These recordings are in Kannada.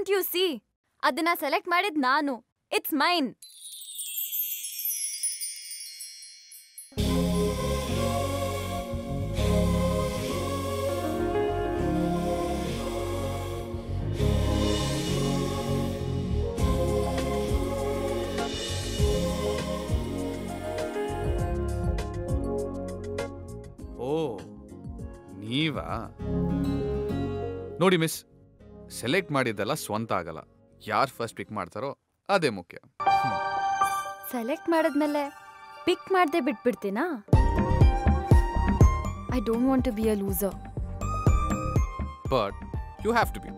ಕಾಂಟ್ ಯು ಸಿ ಅದನ್ನ ಸೆಲೆಕ್ಟ್ ಮಾಡಿದ್ ನಾನು ಇಟ್ಸ್ ಮೈನ್ ಓ ನೀವಾ ನೋಡಿ ಮಿಸ್ ಸೆಲೆಕ್ಟ್ ಮಾಡಿದ್ದೆಲ್ಲ ಸ್ವಂತ ಆಗಲ್ಲ ಯಾರು ಫಸ್ಟ್ ಪಿಕ್ ಮಾಡ್ತಾರೋ ಅದೇ ಮುಖ್ಯ ಸೆಲೆಕ್ಟ್ ಮಾಡಿದ್ಮೇಲೆ ಪಿಕ್ ಮಾಡದೆ ಬಿಟ್ಬಿಡ್ತೀನಾ I don't want to be a loser but you have to be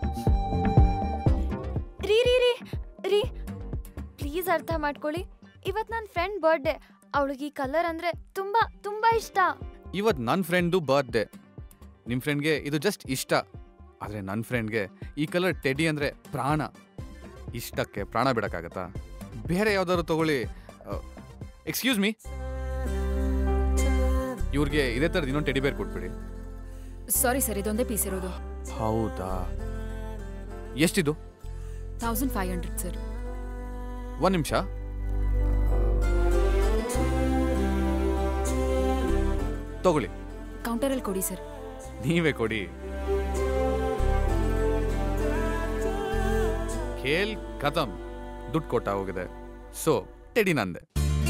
ರೀ ರೀ ರೀ ರೀ ಪ್ಲೀಸ್ ಅರ್ಥ ಮಾಡ್ಕೊಳ್ಳಿ ಇವತ್ತು ನನ್ನ ಫ್ರೆಂಡ್ ಬರ್ಡೇ ಅವಳಿಗೆ ಈ ಕಲರ್ ಅಂದರೆ ತುಂಬ ತುಂಬ ಇಷ್ಟ ಇವತ್ತು ನನ್ನ ಫ್ರೆಂಡ್ದು ಬರ್ತ್ಡೇ ನಿಮ್ಮ ಫ್ರೆಂಡ್ಗೆ ಇದು ಜಸ್ಟ್ ಇಷ್ಟ ಆದರೆ ನನ್ನ ಫ್ರೆಂಡ್ಗೆ ಈ ಕಲರ್ ಟೆಡಿ ಅಂದರೆ ಪ್ರಾಣ ಇಷ್ಟಕ್ಕೆ ಪ್ರಾಣ ಬಿಡೋಕ್ಕಾಗತ್ತಾ ಬೇರೆ ಯಾವ್ದಾದ್ರು ತಗೊಳ್ಳಿ ಎಕ್ಸ್ಕ್ಯೂಸ್ ಮೀ ಇವ್ರಿಗೆ ಇದೇ ಥರದ್ದು ಇನ್ನೊಂದು ಟೆಡಿ ಬೇರ್ ಕೊಟ್ಬಿಡಿ ಸಾರಿ ಸರ್ ಇದೊಂದೇ ಪೀಸ್ ಇರೋದು ಹೌದಾ ಎಷ್ಟಿದು ತೌಸಂಡ್ ಫೈವ್ ಹಂಡ್ರೆಡ್ ಸರ್ ಒಂದು ನಿಮಿಷ ತಗೊಳ್ಳಿ ಕೌಂಟರಲ್ಲಿ ಕೊಡಿ ಸರ್ ನೀವೇ ಕೊಡಿ ಖೇಲ್ ಖತಮ್ ದುಡ್ಡು ಕೊಟ್ಟ ಹೋಗಿದೆ ಸೊ ಟೆಡಿ ನಂದೆ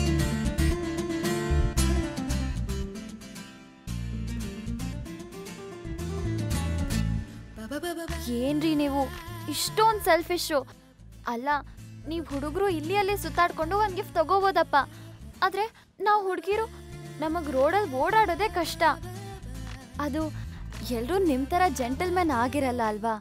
ಏನ್ರಿ ನೀವು ಇಷ್ಟೊಂದು ಸೆಲ್ಫಿಶು ಅಲ್ಲ ನೀವು ಹುಡುಗರು ಇಲ್ಲಿ ಅಲ್ಲಿ ಸುತ್ತಾಡ್ಕೊಂಡು ಒಂದು ಗಿಫ್ಟ್ ತಗೋಬೋದಪ್ಪ ಆದರೆ ನಾವು ಹುಡುಗಿರು ನಮಗೆ ರೋಡಲ್ಲಿ ಓಡಾಡೋದೇ ಕಷ್ಟ ಅದು ಎಲ್ಲರೂ ನಿಮ್ಮ ಥರ ಜೆಂಟಲ್ಮೆನ್ ಆಗಿರಲ್ಲ ಅಲ್ವಾ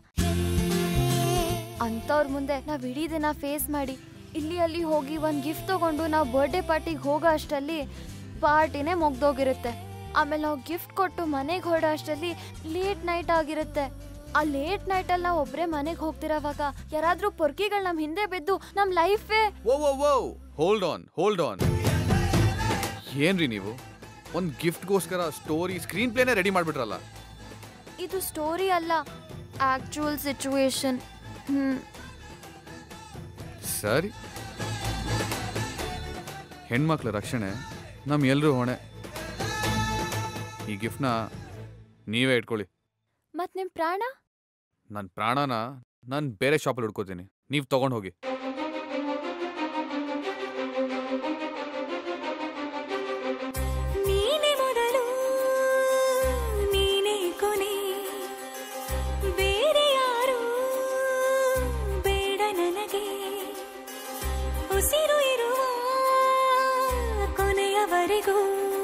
ಅಂಥವ್ರ ಮುಂದೆ ನಾವು ಇಡೀ ದಿನ ಫೇಸ್ ಮಾಡಿ ಇಲ್ಲಿ ಅಲ್ಲಿ ಹೋಗಿ ಒಂದು ಗಿಫ್ಟ್ ತಗೊಂಡು ನಾವು ಬರ್ಡೇ ಪಾರ್ಟಿಗೆ ಹೋಗೋ ಅಷ್ಟರಲ್ಲಿ ಪಾರ್ಟಿನೇ ಮುಗ್ದೋಗಿರುತ್ತೆ ಆಮೇಲೆ ನಾವು ಗಿಫ್ಟ್ ಕೊಟ್ಟು ಮನೆಗೆ ಹೊರಡೋ ಅಷ್ಟರಲ್ಲಿ ಲೇಟ್ ನೈಟ್ ಆಗಿರುತ್ತೆ ಆ ಲೇಟ್ ನೈಟಲ್ಲಿ ನಾವು ಒಬ್ಬರೇ ಮನೆಗೆ ಹೋಗ್ತಿರೋವಾಗ ಯಾರಾದರೂ ಪೊರ್ಕಿಗಳು ನಮ್ಮ ಹಿಂದೆ ಬಿದ್ದು ನಮ್ಮ ಲೈಫೇ oh oh oh hold on hold on ಏನ್ರಿ ನೀವು ಒಂದು ಗಿಫ್ಟ್ಗೋಸ್ಕರ ಸ್ಟೋರಿ ಸ್ಕ್ರೀನ್ ಪ್ಲೇನೇ ರೆಡಿ ಮಾಡಿಬಿಟ್ರಲ್ಲ ಇದು ಸ್ಟೋರಿ ಅಲ್ಲ ಆಕ್ಚುಯಲ್ ಸಿಚುವೇಶನ್ ಹ್ಞೂ ಸರಿ ಹೆಣ್ಮಕ್ಳ ರಕ್ಷಣೆ ನಮ್ಮ ಎಲ್ರೂ ಹೊಣೆ ಈ ಗಿಫ್ಟ್ನ ನೀವೇ ಇಟ್ಕೊಳ್ಳಿ ಮತ್ತು ನಿಮ್ಮ ಪ್ರಾಣ ನನ್ನ ಪ್ರಾಣನ ನಾನು ಬೇರೆ ಶಾಪಲ್ಲಿ ಹುಡ್ಕೋತೀನಿ ನೀವು ತಗೊಂಡು ಹೋಗಿ ನೀನೆ ಮೊದಲು ನೀನೆ ಕೊನೆ ಬೇರೆ ಯಾರು ಬೇಡ ನನಗೆ ಉಸಿರು ಇರುವ ಕೊನೆಯವರೆಗೂ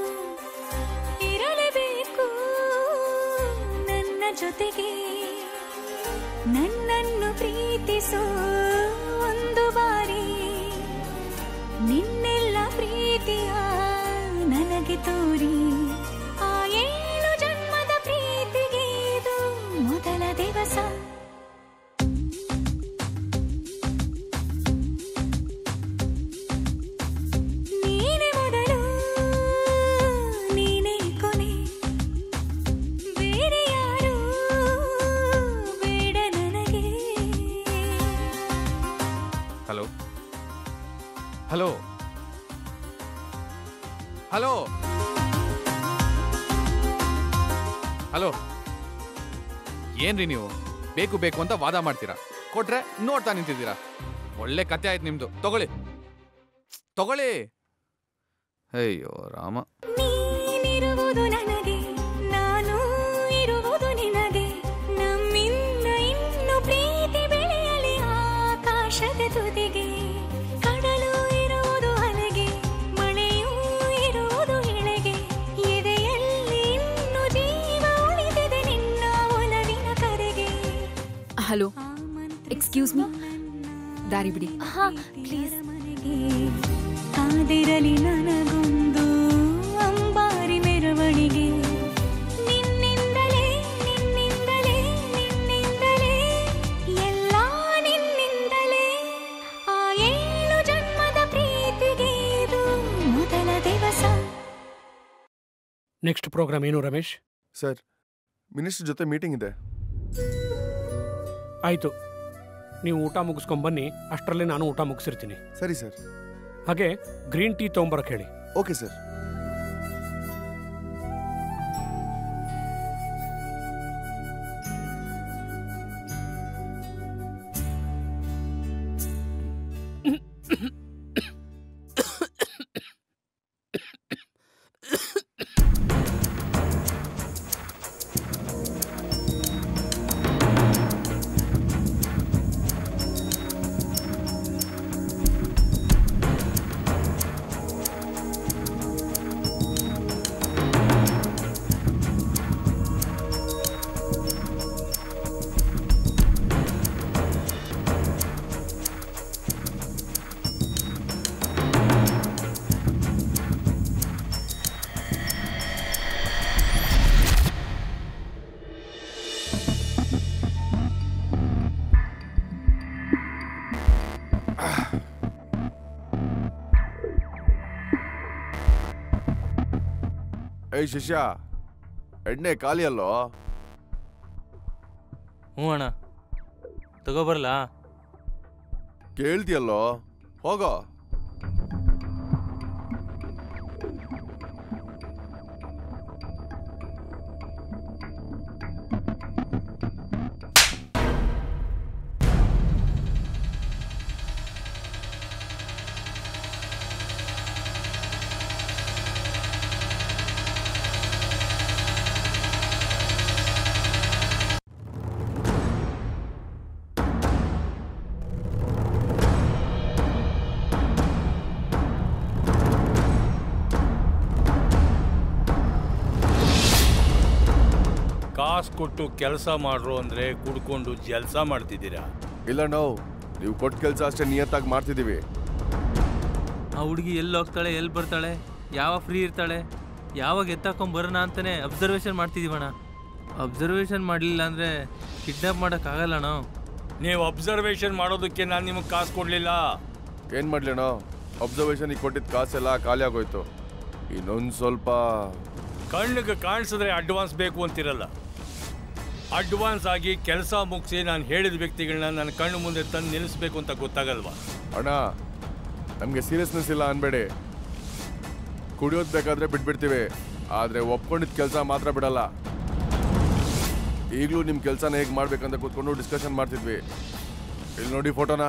ಇರಲೇಬೇಕು ನನ್ನ ಜೊತೆಗೆ ನನ್ನನ್ನು ಪ್ರೀತಿಸೋ ಒಂದು ಬಾರಿ ನಿನ್ನೆಲ್ಲ ಪ್ರೀತಿಯ ನನಗೆ ತೋರಿ ಆ ಏಳು ಜನ್ಮದ ಪ್ರೀತಿಗೆ ಇದು ಮೊದಲ ದಿವಸ ನೀನೆ ಮೊದಲು ನೀನೆ ಕೊನೆ ಬೇರೆ ಯಾರು ಬೇಡ ನನಗೆ ಹಲೋ ಹಲೋ ಹಲೋ ಹಲೋ ಏನ್ರಿ ನೀವು ಬೇಕು ಬೇಕು ಅಂತ ವಾದ ಮಾಡ್ತೀರಾ ಕೊಟ್ರೆ ನೋಡ್ತಾ ನಿಂತಿದ್ದೀರಾ ಒಳ್ಳೆ ಕತೆ ಆಯ್ತು ನಿಮ್ದು ತಗೊಳ್ಳಿ ತಗೊಳ್ಳಿ ಅಯ್ಯೋ ರಾಮ ನೀನಿರುವುದು ನನಗೆ ನಾನು ಇರುವುದು ನಿನಗೆ ನಮ್ಮಿಂದ ಇನ್ನು ಪ್ರೀತಿ ಬೆಳೆಯಲಿ ಆಕಾಶದ ತುದಿಗೆ ಕಡಲು ಇರುವುದು ಅಲೆಗೆ ಮಳೆಯೂ ಇರುವುದು ಎಳೆಗೆ ಎದೆಯಲ್ಲಿ ಇನ್ನು ಜೀವ ಉಳಿದಿದೆ ನಿನ್ನ ಒಲವಿನ ಕರೆಗೆ ಹಲೋ ಎಕ್ಸ್ಕ್ಯೂಸ್ ಮೀ ದಾರಿ ಬಿಡಿ ಹಾಂ ಪ್ಲೀಸ್ ಮನೆಗೆ ಕಾದಿರಲಿ ನನಗೊಂದು ಅಂಬಾರಿ ಮೆರವಣಿಗೆ ನಿನ್ನಿಂದಲೇ ನಿನ್ನಿಂದಲೇ ನಿನ್ನಿಂದಲೇ ಎಲ್ಲ ನಿನ್ನಿಂದಲೇ ಆ ಏಳು ಜನ್ಮದ ಪ್ರೀತಿಗೆ ಇದು ಮೊದಲ ದಿವಸ ನೆಕ್ಸ್ಟ್ ಪ್ರೋಗ್ರಾಮ್ ಏನು ರಮೇಶ್ ಸರ್ ಮಿನಿಸ್ಟರ್ ಜೊತೆ ಮೀಟಿಂಗ್ ಇದೆ ಆಯಿತು ನೀವು ಊಟ ಮುಗಿಸ್ಕೊಂಬನ್ನಿ ಅಷ್ಟರಲ್ಲಿ ನಾನು ಊಟ ಮುಗಿಸಿರ್ತೀನಿ ಸರಿ ಸರ್ ಹಾಗೆ ಗ್ರೀನ್ ಟೀ ತೊಗೊಂಬರಕ್ಕೆ ಹೇಳಿ ಓಕೆ ಸರ್ ಏಯ್ ಶಿಷ್ಯ ಎಣ್ಣೆ ಖಾಲಿ ಅಲ್ಲೋ ಹ್ಞೂ ಅಣ್ಣ ತಗೋಬರಲ್ಲ ಕೇಳ್ತಿಯಲ್ಲೋ ಹೋಗೋ ಕಾಸು ಕೊಟ್ಟು ಕೆಲಸ ಮಾಡ್ರು ಅಂದ್ರೆ ಕುಡ್ಕೊಂಡು ಜಲ್ಸ ಮಾಡ್ತಿದ್ದೀರಾ ಇಲ್ಲ ನಾವು ನೀವು ಕೊಟ್ಟ ಕೆಲಸ ಅಷ್ಟೇ ನಿಯತ್ತಾಗಿ ಮಾಡ್ತಿದ್ದೀವಿ ಆ ಹುಡುಗಿ ಎಲ್ಲಿ ಹೋಗ್ತಾಳೆ ಎಲ್ಲಿ ಬರ್ತಾಳೆ ಯಾವಾಗ ಫ್ರೀ ಇರ್ತಾಳೆ ಯಾವಾಗ ಎತ್ತಾಕೊಂಡ್ ಬರೋಣ ಅಂತಾನೆ ಅಬ್ಸರ್ವೇಷನ್ ಮಾಡ್ತಿದೀವಣ್ಣ ಅಬ್ಸರ್ವೇಷನ್ ಮಾಡಲಿಲ್ಲ ಅಂದ್ರೆ ಕಿಡ್ನಾಪ್ ಮಾಡೋಕ್ಕಾಗಲ್ಲ ನಾವು ನೀವು ಅಬ್ಸರ್ವೇಷನ್ ಮಾಡೋದಕ್ಕೆ ನಾನು ನಿಮಗೆ ಕಾಸು ಕೊಡಲಿಲ್ಲ ಏನು ಮಾಡ್ಲೇನೋ ಅಬ್ಸರ್ವೇಷನಿಗೆ ಕೊಟ್ಟಿದ್ದ ಕಾಸೆಲ್ಲ ಖಾಲಿ ಆಗೋಯ್ತು ಇನ್ನೊಂದು ಸ್ವಲ್ಪ ಕಣ್ಣಿಗೆ ಕಾಣಿಸಿದ್ರೆ ಅಡ್ವಾನ್ಸ್ ಬೇಕು ಅಂತಿರಲ್ಲ ಅಡ್ವಾನ್ಸ್ ಆಗಿ ಕೆಲಸ ಮುಗಿಸಿ ನಾನು ಹೇಳಿದ ವ್ಯಕ್ತಿಗಳನ್ನ ನನ್ನ ಕಣ್ಣು ಮುಂದೆ ತಂದು ನಿಲ್ಲಿಸ್ಬೇಕು ಅಂತ ಗೊತ್ತಾಗಲ್ವಾ ಅಣ್ಣ ನಮಗೆ ಸೀರಿಯಸ್ನೆಸ್ ಇಲ್ಲ ಅನ್ಬೇಡಿ ಕುಡಿಯೋದು ಬೇಕಾದ್ರೆ ಬಿಟ್ಬಿಡ್ತೀವಿ ಆದರೆ ಒಪ್ಕೊಂಡಿದ್ದ ಕೆಲಸ ಮಾತ್ರ ಬಿಡಲ್ಲ ಈಗಲೂ ನಿಮ್ಮ ಕೆಲಸನ ಹೇಗೆ ಮಾಡ್ಬೇಕಂತ ಕೂತ್ಕೊಂಡು ಡಿಸ್ಕಷನ್ ಮಾಡ್ತಿದ್ವಿ ಇಲ್ಲಿ ನೋಡಿ ಫೋಟೋನ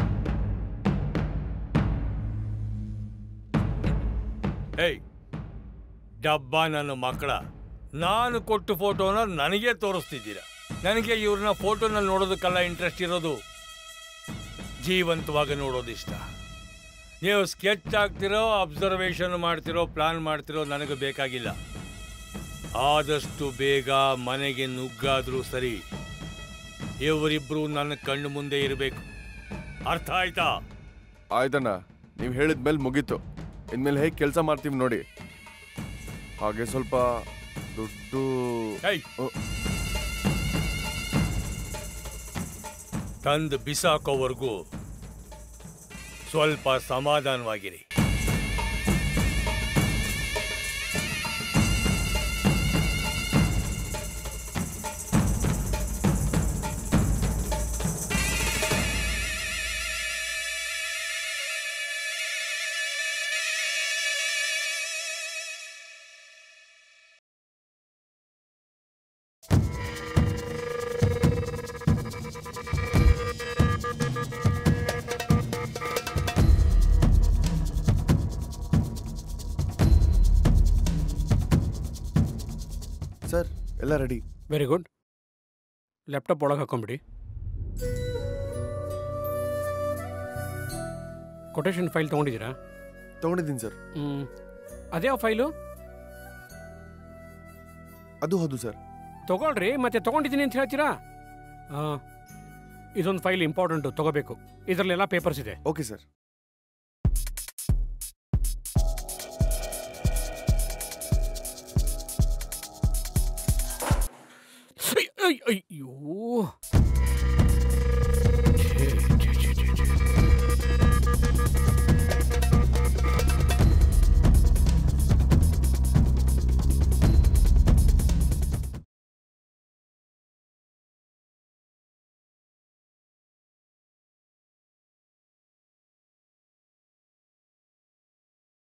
ಹೇಯ್ ಡಬ್ಬ ನನ್ನ ಮಕ್ಕಳ ನಾನು ಕೊಟ್ಟು ಫೋಟೋನ ನನಗೆ ತೋರಿಸ್ತಿದ್ದೀರಾ ನನಗೆ ಇವ್ರನ್ನ ಫೋಟೋನಲ್ಲಿ ನೋಡೋದಕ್ಕೆಲ್ಲ ಇಂಟ್ರೆಸ್ಟ್ ಇರೋದು ಜೀವಂತವಾಗಿ ನೋಡೋದು ಇಷ್ಟ ನೀವು ಸ್ಕೆಚ್ ಹಾಕ್ತಿರೋ ಅಬ್ಸರ್ವೇಷನ್ ಮಾಡ್ತಿರೋ ಪ್ಲಾನ್ ಮಾಡ್ತಿರೋ ನನಗೆ ಬೇಕಾಗಿಲ್ಲ ಆದಷ್ಟು ಬೇಗ ಮನೆಗೆ ನುಗ್ಗಾದ್ರೂ ಸರಿ ಇವರಿಬ್ರು ನನ್ನ ಕಣ್ಣು ಮುಂದೆ ಇರಬೇಕು ಅರ್ಥ ಆಯ್ತಾ ಆಯ್ತಣ್ಣ ನೀವು ಹೇಳಿದ ಮೇಲೆ ಮುಗೀತು ಇನ್ಮೇಲೆ ಹೇಗೆ ಕೆಲಸ ಮಾಡ್ತೀವಿ ನೋಡಿ ಹಾಗೆ ಸ್ವಲ್ಪ ದುಡ್ಡು ಹೇಯ್ ಓ. ತಂದು ಬಿಸಾಕೋವರೆಗೂ ಸ್ವಲ್ಪ ಸಮಾಧಾನವಾಗಿರಿ ಸರ್ ಎಲ್ಲ ರೆಡಿ ವೆರಿ ಗುಡ್ ಲ್ಯಾಪ್ಟಾಪ್ ಒಳಗೆ ಹಾಕೊಂಬಿಡಿ ಕೊಟೇಶನ್ ಫೈಲ್ ತೊಗೊಂಡಿದ್ದೀರಾ ತೊಗೊಂಡಿದ್ದೀನಿ ಸರ್ ಹ್ಞೂ ಅದ್ಯಾವ ಫೈಲು ಅದು ಹೌದು ಸರ್ ತಗೊಳ್ರಿ ಮತ್ತೆ ತೊಗೊಂಡಿದ್ದೀನಿ ಅಂತ ಹೇಳ್ತೀರಾ ಹಾಂ ಇದೊಂದು ಫೈಲ್ ಇಂಪಾರ್ಟೆಂಟು ತೊಗೋಬೇಕು ಇದರಲ್ಲೆಲ್ಲ ಪೇಪರ್ಸ್ ಇದೆ ಓಕೆ ಸರ್ ಅಯ್ಯ್, ಅಯ್ಯ್, ಅಯ್ಯೋ